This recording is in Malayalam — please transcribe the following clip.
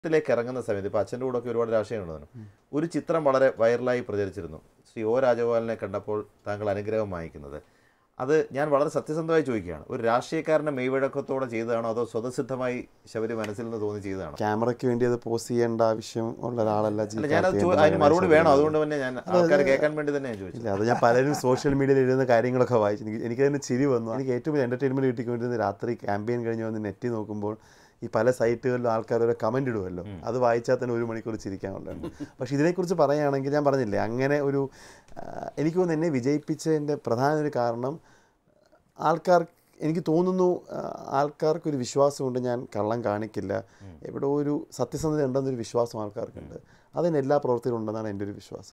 ത്തിലേക്ക് ഇറങ്ങുന്ന സമയത്ത് ഇപ്പോൾ അച്ഛൻ്റെ കൂടെ ഒക്കെ ഒരുപാട് രാഷ്ട്രീയം ഉണ്ടെന്നു ഒരു ചിത്രം വളരെ വൈറലായി പ്രചരിച്ചിരുന്നു ശ്രീ ഒ രാജഗോപാലിനെ കണ്ടപ്പോൾ താങ്കൾ അനുഗ്രഹം വാങ്ങിക്കുന്നത് അത് ഞാൻ വളരെ സത്യസന്ധമായി ചോദിക്കുകയാണ് ഒരു രാഷ്ട്രീയക്കാരൻ്റെ മെയ്വഴക്കത്തോടെ ചെയ്തതാണോ അതോ സ്വതസിദ്ധമായി ശബരി മനസ്സിൽ നിന്ന് തോന്നി ചെയ്തതാണോ ക്യാമറയ്ക്ക് വേണ്ടി അത് പോസ്റ്റ് ചെയ്യേണ്ട ആവശ്യം ഉള്ള ഒരാളല്ല ജി അല്ല ഞാനത് കാർത്തികേയൻ ചോ- എന്ന് അതിന് മറുപടി പറയുന്ന വേണം ശബരിമല. അതുകൊണ്ട് തന്നെ ഞാൻ ആൾക്കാർ കേൾക്കാൻ വേണ്ടി തന്നെ ഞാൻ ചോദിച്ചു ഇല്ല അത് ഞാൻ പലരും സോഷ്യൽ മീഡിയയിൽ എഴുതുന്ന കാര്യങ്ങളൊക്കെ വായിച്ചു എനിക്ക് എനിക്കതിന് ചിരി വന്നു എനിക്ക് ഏറ്റവും വലിയ എൻ്റർടൈൻമെൻറ്റ് കിട്ടിക്കൊണ്ടിരുന്ന രാത്രി ക്യാമ്പയിൻ കഴിഞ്ഞ് വന്ന് നെറ്റിൽ നോക്കുമ്പോൾ ഈ പല സൈറ്റുകളിലും ആൾക്കാർ ഒരു കമൻ്റ് ഇടുമല്ലോ അത് വായിച്ചാൽ തന്നെ ഒരു മണിക്കൂർ ചിരിക്കാനുള്ളതാണ് പക്ഷേ ഇതിനെക്കുറിച്ച് പറയുകയാണെങ്കിൽ ഞാൻ പറഞ്ഞില്ലേ അങ്ങനെ ഒരു ആ, എനിക്ക് തോന്നുന്നു എന്നെ വിജയിപ്പിച്ചതിൻ്റെ പ്രധാന ഒരു കാരണം ആൾക്കാർ എനിക്ക് തോന്നുന്നു ആ, ആൾക്കാർക്കൊരു വിശ്വാസമുണ്ട് ഞാൻ കള്ളം കാണിക്കില്ല എവിടെ ഒരു സത്യസന്ധത ഉണ്ടെന്നൊരു വിശ്വാസം ആൾക്കാർക്കുണ്ട് അതിന് എല്ലാ പ്രവൃത്തിയിലും ഉണ്ടെന്നാണ് എൻ്റെ ഒരു വിശ്വാസം